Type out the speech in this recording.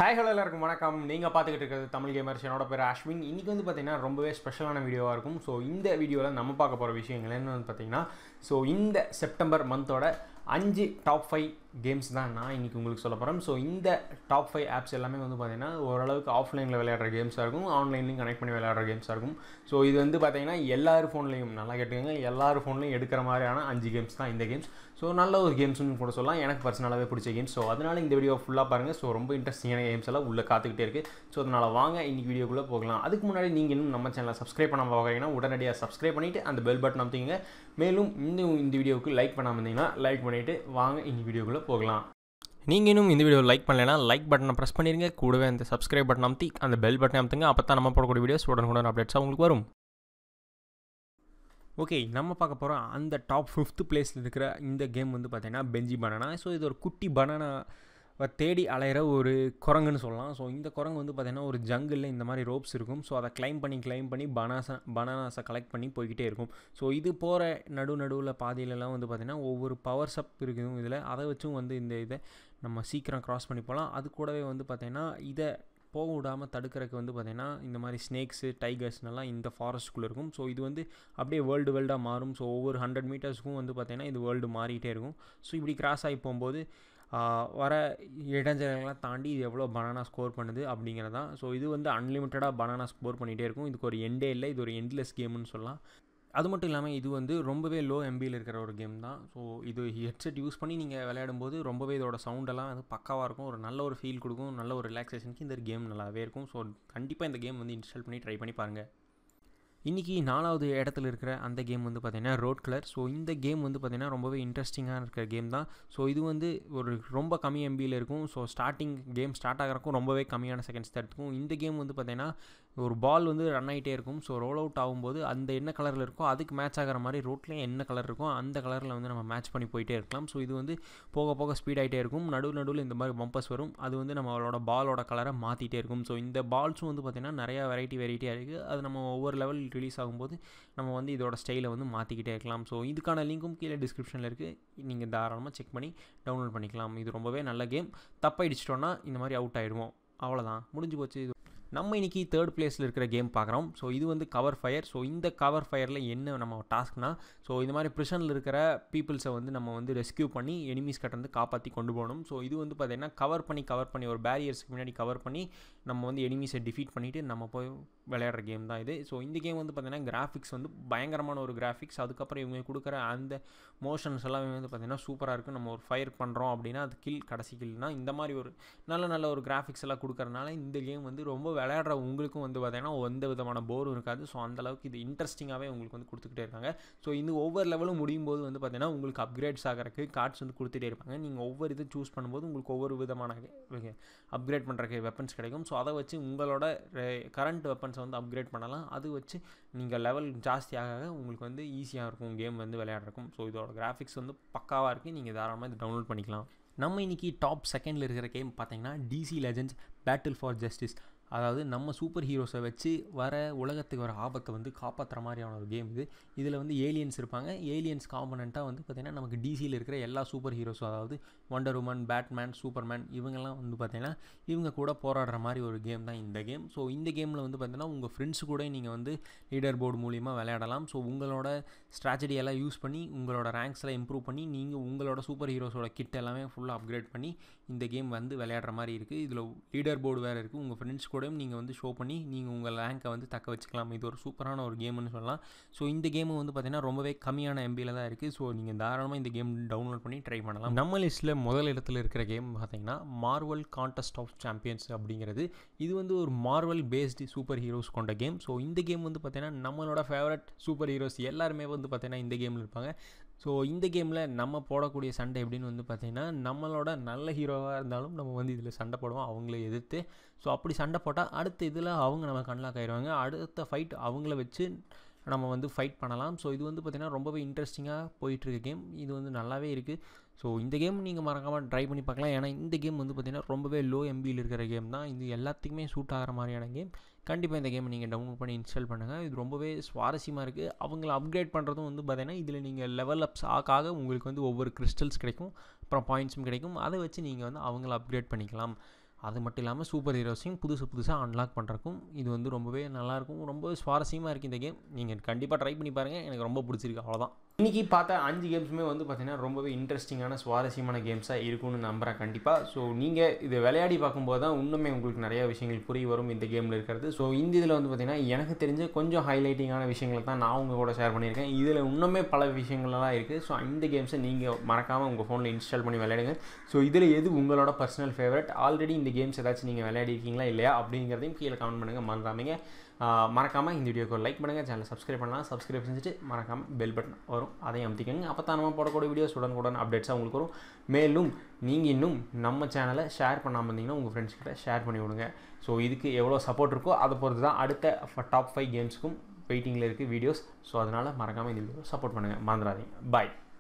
hi hello எல்லாருக்கும் வணக்கம் நீங்கள் பார்த்துக்கிட்டு இருக்கிறது தமிழ் கேமர்ஸ் என்னோட பேர் அஸ்வின் இன்றைக்கி வந்து பார்த்தீங்கன்னா ரொம்பவே ஸ்பெஷலான வீடியோவாக இருக்கும் ஸோ இந்த வீடியோவில் நம்ம பார்க்க போகிற விஷயங்கள் என்ன வந்து பார்த்தீங்கன்னா ஸோ இந்த செப்டம்பர் மந்தோட அஞ்சு டாப் ஃபைவ் கேம்ஸ் தான் நான் இன்றைக்கி உங்களுக்கு சொல்ல போகிறேன் ஸோ இந்த டாப் ஃபைவ் ஆப்ஸ் எல்லாமே வந்து பார்த்தீங்கன்னா ஓரளவுக்கு ஆஃப்லைனில் விளையாடுற கேம்ஸாக இருக்கும் ஆன்லைன்லையும் கனெக்ட் பண்ணி விளையாடுற கேம்ஸாக இருக்கும் ஸோ இது வந்து பார்த்தீங்கன்னா எல்லார் ஃபோன்லேயும் நல்லா கேட்டுக்கோங்க எல்லார் ஃபோன்லையும் எடுக்கிற மாதிரியான அஞ்சு கேம்ஸ் தான் இந்த கேம்ஸ் ஸோ நல்ல ஒரு கேம்ஸ்னு கூட சொல்லலாம் எனக்கு பர்சனலாகவே பிடிச்ச கேம்ஸ் ஸோ அதனால் இந்த வீடியோ ஃபுல்லாக பாருங்கள் ஸோ ரொம்ப இன்ட்ரெஸ்டிங்கான கேம்ஸ் எல்லாம் உள்ளே காத்துக்கிட்டே இருக்குது ஸோ அதனால் வாங்க இன்றைக்கி வீடியோக்குள்ளே போகலாம் அதுக்கு முன்னாடி நீங்கள் இன்னும் நம்ம சேனலை சப்ஸ்கிரைப் பண்ணாமல் பார்க்குறீங்கன்னா உடனடியாக சப்ஸ்கிரைப் பண்ணிவிட்டு அந்த பெல் பட்டன் அமைத்திங்க மேலும் இன்னும் இந்த வீடியோவுக்கு லைக் பண்ணாமல் இருந்தீங்கன்னா லைக் பண்ணிவிட்டு வாங்க இன்னைக்கு வீடியோக்குள்ளே போகலாம் நீங்கள் இன்னும் இந்த வீடியோ லைக் பண்ணலைன்னா லைக் பட்டனை ப்ரெஸ் பண்ணிடுங்க கூடவே அந்த சப்ஸ்கிரைப் பட்டன் அமைத்தி அந்த பெல் பட்டன் அமைத்துங்க அப்போ தான் நம்ம போடக்கூடிய வீடியோஸ் உடனுக்குடன் அப்டேட்ஸாக உங்களுக்கு வரும் ஓகே நம்ம பார்க்க போகிறோம் அந்த டாப் ஃபிஃப்த் பிளேஸில் இருக்கிற இந்த கேம் வந்து பார்த்தீங்கன்னா பெஞ்சி பனானா ஸோ இது ஒரு குட்டி பனானா தேடி அலையிற ஒரு குரங்குன்னு சொல்லலாம் ஸோ இந்த குரங்கு வந்து பார்த்திங்கன்னா ஒரு ஜங்கிளில் இந்த மாதிரி ரோப்ஸ் இருக்கும் ஸோ அதை கிளைம் பண்ணி கிளைம் பண்ணி பனாசா பனானாஸை கலெக்ட் பண்ணி போய்கிட்டே இருக்கும் ஸோ இது போகிற நடு நடுவில் பாதியிலலாம் வந்து பார்த்திங்கன்னா ஒவ்வொரு பவர் சப் இருக்கும் இதில் அதை வச்சும் வந்து இந்த இதை நம்ம சீக்கிரம் க்ராஸ் பண்ணி போகலாம் அது கூடவே வந்து பார்த்திங்கன்னா இதை போக விடாமல் தடுக்கிறதுக்கு வந்து பார்த்திங்கன்னா இந்த மாதிரி ஸ்னேக்ஸு டைகர்ஸ்னெல்லாம் இந்த ஃபாரஸ்ட்குள்ளே இருக்கும் ஸோ இது வந்து அப்படியே வேர்ல்டு வேர்ல்டாக மாறும் ஸோ ஒவ்வொரு ஹண்ட்ரட் மீட்டர்ஸ்க்கும் வந்து பார்த்திங்கன்னா இது வேர்ல்டு மாறிட்டே இருக்கும் ஸோ இப்படி கிராஸ் ஆகி போகும்போது வர இடைஞ்சல்கள்லாம் தாண்டி இது எவ்வளோ பனானா ஸ்கோர் பண்ணுது அப்படிங்கிறது தான் ஸோ இது வந்து அன்லிமிட்டடாக பனானா ஸ்கோர் பண்ணிகிட்டே இருக்கும் இதுக்கு ஒரு எண்டே இல்லை இது ஒரு எண்ட்லெஸ் கேம்னு சொல்லலாம் அது மட்டும் இல்லாமல் இது வந்து ரொம்பவே லோ எம்பியில் இருக்கிற ஒரு கேம் தான் ஸோ இது ஹெட்செட் யூஸ் பண்ணி நீங்கள் விளையாடும்போது ரொம்பவே இதோட சவுண்டெல்லாம் அது பக்காவாக இருக்கும் ஒரு நல்ல ஒரு ஃபீல் கொடுக்கும் நல்ல ஒரு ரிலாக்ஸேஷனுக்கு இந்த கேம் நல்லாவே இருக்கும் ஸோ கண்டிப்பாக இந்த கேம் வந்து இன்ஸ்டால் பண்ணி ட்ரை பண்ணி பாருங்கள் இன்றைக்கி நாலாவது இடத்துல இருக்கிற அந்த கேம் வந்து பார்த்திங்கன்னா ரோட் கலர் ஸோ இந்த கேம் வந்து பார்த்திங்கன்னா ரொம்பவே இன்ட்ரெஸ்டிங்காக இருக்கிற கேம் தான் ஸோ இது வந்து ஒரு ரொம்ப கம்மி எம்பியில் இருக்கும் ஸோ ஸ்டார்டிங் கேம் ஸ்டார்ட் ஆகிறக்கும் ரொம்பவே கம்மியான செகண்ட்ஸ் தான் எடுத்துக்கும் இந்த கேம் வந்து பார்த்திங்கன்னா ஒரு பால் வந்து ரன் ஆகிட்டே இருக்கும் ஸோ ரோல் அவுட் ஆகும்போது அந்த என்ன கலரில் இருக்கோ அதுக்கு மேட்ச் ஆகிற மாதிரி ரோட்லேயும் என்ன கலர் இருக்கோ அந்த கலரில் வந்து நம்ம மேட்ச் பண்ணி போயிட்டே இருக்கலாம் ஸோ இது வந்து போக போக ஸ்பீட் ஆகிட்டே இருக்கும் நடுவு நடுவில் இந்த மாதிரி பம்பர்ஸ் வரும் அது வந்து நம்மளோட பாலோட கலரை மாற்றிட்டே இருக்கும் ஸோ இந்த பால்ஸும் வந்து பார்த்திங்கன்னா நிறையா வெரைட்டி வெரைட்டியாக இருக்குது அது நம்ம ஒவ்வொரு லெவல் ரிலீஸ் ஆகும்போது நம்ம வந்து இதோட ஸ்டைலை வந்து மாற்றிக்கிட்டே இருக்கலாம் ஸோ இதுக்கான லிங்க்கும் கீழே டிஸ்கிரிப்ஷனில் இருக்குது நீங்கள் தாராளமாக செக் பண்ணி டவுன்லோட் பண்ணிக்கலாம் இது ரொம்பவே நல்ல கேம் தப்பாயிடுச்சிட்டோன்னா இந்த மாதிரி அவுட் ஆகிடுவோம் அவ்வளோதான் முடிஞ்சு போச்சு இது நம்ம இன்றைக்கி தேர்ட் பிளேஸில் இருக்கிற கேம் பார்க்குறோம் ஸோ இது வந்து கவர் ஃபயர் ஸோ இந்த கவர் ஃபயரில் என்ன நம்ம டாஸ்க்னா ஸோ இந்த மாதிரி ப்ரிஷனில் இருக்கிற பீப்புள்ஸை வந்து நம்ம வந்து ரெஸ்கியூ பண்ணி எனிமீஸ் கிட்ட வந்து காப்பாற்றி கொண்டு போகணும் ஸோ இது வந்து பார்த்திங்கன்னா கவர் பண்ணி கவர் பண்ணி ஒரு பேரியர்ஸ்க்கு முன்னாடி கவர் பண்ணி நம்ம வந்து எனிமீஸை டிஃபீட் பண்ணிவிட்டு நம்ம போய் விளையாடுற கேம் தான் இது ஸோ இந்த கேம் வந்து பார்த்திங்கன்னா கிராஃபிக்ஸ் வந்து பயங்கரமான ஒரு கிராஃபிக்ஸ் அதுக்கப்புறம் இவங்க கொடுக்குற அந்த மோஷன்ஸ் எல்லாமே வந்து பார்த்திங்கன்னா சூப்பராக இருக்குது நம்ம ஒரு ஃபயர் பண்ணுறோம் அப்படின்னா அது கில் கடைசி கில்னா இந்த மாதிரி ஒரு நல்ல நல்ல ஒரு கிராஃபிக்ஸ் எல்லாம் கொடுக்கறனால இந்த கேம் வந்து ரொம்ப விளையாடுற உங்களுக்கும் வந்து பார்த்தீங்கன்னா எந்த விதமான போரும் இருக்காது ஸோ அந்தளவுக்கு இது இன்ட்ரெஸ்டிங்காகவே உங்களுக்கு வந்து கொடுத்துக்கிட்டே இருக்காங்க ஸோ இந்த ஒவ்வொரு லெவலும் முடியும் போது வந்து பார்த்தீங்கன்னா உங்களுக்கு அப்கிரேட்ஸ் ஆகிறதுக்கு கார்ட்ஸ் வந்து கொடுத்துட்டே இருப்பாங்க நீங்கள் ஒவ்வொரு இது சூஸ் பண்ணும்போது உங்களுக்கு ஒவ்வொரு விதமான அப்கிரேட் பண்ணுறதுக்கு வெப்பன்ஸ் கிடைக்கும் ஸோ அதை வச்சு உங்களோட கரண்ட் வெப்பன்ஸை வந்து அப்கிரேட் பண்ணலாம் அது வச்சு நீங்கள் லெவல் ஜாஸ்தியாக உங்களுக்கு வந்து ஈஸியாக இருக்கும் கேம் வந்து விளையாடுறக்கும் ஸோ இதோட கிராஃபிக்ஸ் வந்து பக்காவாக இருக்குது நீங்கள் தாராளமாக இது டவுன்லோட் பண்ணிக்கலாம் நம்ம இன்றைக்கி டாப் செகண்டில் இருக்கிற கேம் பார்த்தீங்கன்னா DC legends battle for justice அதாவது நம்ம சூப்பர் ஹீரோஸை வச்சு வர உலகத்துக்கு வர ஆபத்தை வந்து காப்பாற்றுற மாதிரியான ஒரு கேம் இது இதில் வந்து ஏலியன்ஸ் இருப்பாங்க ஏலியன்ஸ் காம்பனண்ட்டாக வந்து பார்த்திங்கன்னா நமக்கு டிசியில் இருக்கிற எல்லா சூப்பர் ஹீரோஸும் அதாவது ஒண்டர் உமன் பேட்மேன் சூப்பர்மேன் இவங்கெல்லாம் வந்து பார்த்திங்கன்னா இவங்க கூட போராடுற மாதிரி ஒரு கேம் தான் இந்த கேம் ஸோ இந்த கேமில் வந்து பார்த்திங்கன்னா உங்கள் ஃப்ரெண்ட்ஸ் கூட நீங்கள் வந்து லீடர் போர்டு மூலிமா விளையாடலாம் ஸோ உங்களோட ஸ்ட்ராட்டஜி எல்லாம் யூஸ் பண்ணி உங்களோட ரேங்க்ஸில் இம்ப்ரூவ் பண்ணி நீங்கள் உங்களோட சூப்பர் ஹீரோஸோட கிட் எல்லாமே ஃபுல்லாக அப்கிரேட் பண்ணி இந்த கேம் வந்து விளையாடுற மாதிரி இருக்குது இதில் லீடர் போர்டு வேறு இருக்குது உங்கள் ஃப்ரெண்ட்ஸ் கூட கூடயும் நீங்கள் வந்து ஷோ பண்ணி நீங்கள் உங்கள் ரேங்கை வந்து தக்க வச்சுக்கலாம் இது ஒரு சூப்பரான ஒரு கேம்னு சொல்லலாம் ஸோ இந்த கேமு வந்து பார்த்திங்கன்னா ரொம்பவே கம்மியான எம்பியில் தான் இருக்குது ஸோ நீங்கள் தாராளமாக இந்த கேம் டவுன்லோட் பண்ணி ட்ரை பண்ணலாம் நம்ம லிஸ்ட்டில் முதல் இடத்துல இருக்கிற கேம் பார்த்திங்கன்னா மார்வல் கான்டெஸ்ட் ஆஃப் சாம்பியன்ஸ் அப்படிங்கிறது இது வந்து ஒரு மார்வல் பேஸ்டு சூப்பர் ஹீரோஸ் கொண்ட கேம் ஸோ இந்த கேம் வந்து பார்த்திங்கன்னா நம்மளோட ஃபேவரட் சூப்பர் ஹீரோஸ் எல்லாருமே வந்து பார்த்திங்கன்னா இந்த கேமில் இருப்பாங்க ஸோ இந்த கேமில் நம்ம போடக்கூடிய சண்டை எப்படின்னு வந்து பார்த்திங்கன்னா நம்மளோட நல்ல ஹீரோவாக இருந்தாலும் நம்ம வந்து இதில் சண்டை போடுவோம் அவங்கள எதிர்த்து ஸோ அப்படி சண்டை போட்டால் அடுத்த இதில் அவங்க நம்ம கண்ணில் ஆயிடுவாங்க அடுத்த ஃபைட் அவங்கள வச்சு நம்ம வந்து ஃபைட் பண்ணலாம் ஸோ இது வந்து பார்த்திங்கன்னா ரொம்பவே இன்ட்ரெஸ்டிங்காக போயிட்டுருக்கு கேம் இது வந்து நல்லாவே இருக்குது ஸோ இந்த கேம் நீங்கள் மறக்காமல் ட்ரை பண்ணி பார்க்கலாம் ஏன்னா இந்த கேம் வந்து பார்த்திங்கன்னா ரொம்பவே லோ எம்பியில் இருக்கிற கேம் தான் இது எல்லாத்துக்குமே சூட் ஆகிற மாதிரியான கேம் கண்டிப்பாக இந்த கேமை நீங்கள் டவுன்லோட் பண்ணி இன்ஸ்டால் பண்ணுங்கள் இது ரொம்பவே சுவாரஸ்யமாக இருக்குது அவங்கள அப்கிரேட் பண்ணுறதும் வந்து பார்த்திங்கன்னா இதில் நீங்கள் லெவல் அப்ஸ் ஆக உங்களுக்கு வந்து ஒவ்வொரு கிறிஸ்டல்ஸ் கிடைக்கும் அப்புறம் பாயிண்ட்ஸும் கிடைக்கும் அதை வச்சு நீங்கள் வந்து அவங்கள அப்கிரேட் பண்ணிக்கலாம் அது மட்டும் இல்லாமல் சூப்பர் ஹீரோஸையும் புதுசு புதுசாக அன்லாக் பண்ணுறக்கும் இது வந்து ரொம்பவே நல்லாயிருக்கும் ரொம்ப சுவாரஸ்யமாக இருக்குது இந்த கேம் நீங்கள் கண்டிப்பாக ட்ரை பண்ணி பாருங்கள் எனக்கு ரொம்ப பிடிச்சிருக்கு அவ்வளோதான் இன்றைக்கி பார்த்த அஞ்சு கேம்ஸுமே வந்து பார்த்திங்கன்னா ரொம்பவே இன்ட்ரெஸ்டிங்கான சுவாரஸ்யமான கேம்ஸாக இருக்கும்னு நம்புகிறேன் கண்டிப்பாக ஸோ நீங்கள் இதை விளையாடி பார்க்கும்போது தான் இன்னுமே உங்களுக்கு நிறைய விஷயங்கள் புரிய வரும் இந்த கேமில் இருக்கிறது ஸோ இந்த இதில் வந்து பார்த்திங்கன்னா எனக்கு தெரிஞ்ச கொஞ்சம் ஹைலைட்டிங்கான விஷயங்களை தான் நான் உங்கள் கூட ஷேர் பண்ணியிருக்கேன் இதில் இன்னுமே பல விஷயங்கள்லாம் இருக்குது ஸோ இந்த கேம்ஸை நீங்கள் மறக்காமல் உங்கள் ஃபோனில் இன்ஸ்டால் பண்ணி விளையாடுங்க ஸோ இதில் எது உங்களோட பர்சனல் ஃபேவரட் ஆல்ரெடி இந்த கேம்ஸ் ஏதாச்சும் நீங்கள் விளையாடிருக்கீங்களா இல்லையா அப்படிங்கிறதையும் கீழே கமெண்ட் பண்ணுங்கள் மறந்துடாமீங்க மறக்காமல் இந்த வீடியோக்கு லைக் பண்ணுங்கள் சேனலை சப்ஸ்கிரைப் பண்ணலாம் சப்ஸ்கிரைப் செஞ்சுட்டு மறக்காமல் பெல் பட்டன் வரும் அதையும் அமுத்திக்கங்க அப்போ தான் நம்ம போடக்கூடிய வீடியோஸ் உடனுக்குடன் அப்டேட்ஸாக உங்களுக்கு வரும் மேலும் நீங்கள் இன்னும் நம்ம சேனலை ஷேர் பண்ணாமல் இருந்தீங்கன்னா உங்கள் ஃப்ரெண்ட்ஸ் கிட்ட ஷேர் பண்ணி விடுங்க ஸோ இதுக்கு எவ்வளோ சப்போர்ட் இருக்கோ அதை பொறுத்து தான் அடுத்த டாப் ஃபைவ் கேம்ஸுக்கும் வெயிட்டிங்கில் இருக்குது வீடியோஸ் ஸோ அதனால் மறக்காமல் இந்த வீடியோ சப்போர்ட் பண்ணுங்கள் மறந்துடாதீங்க பாய்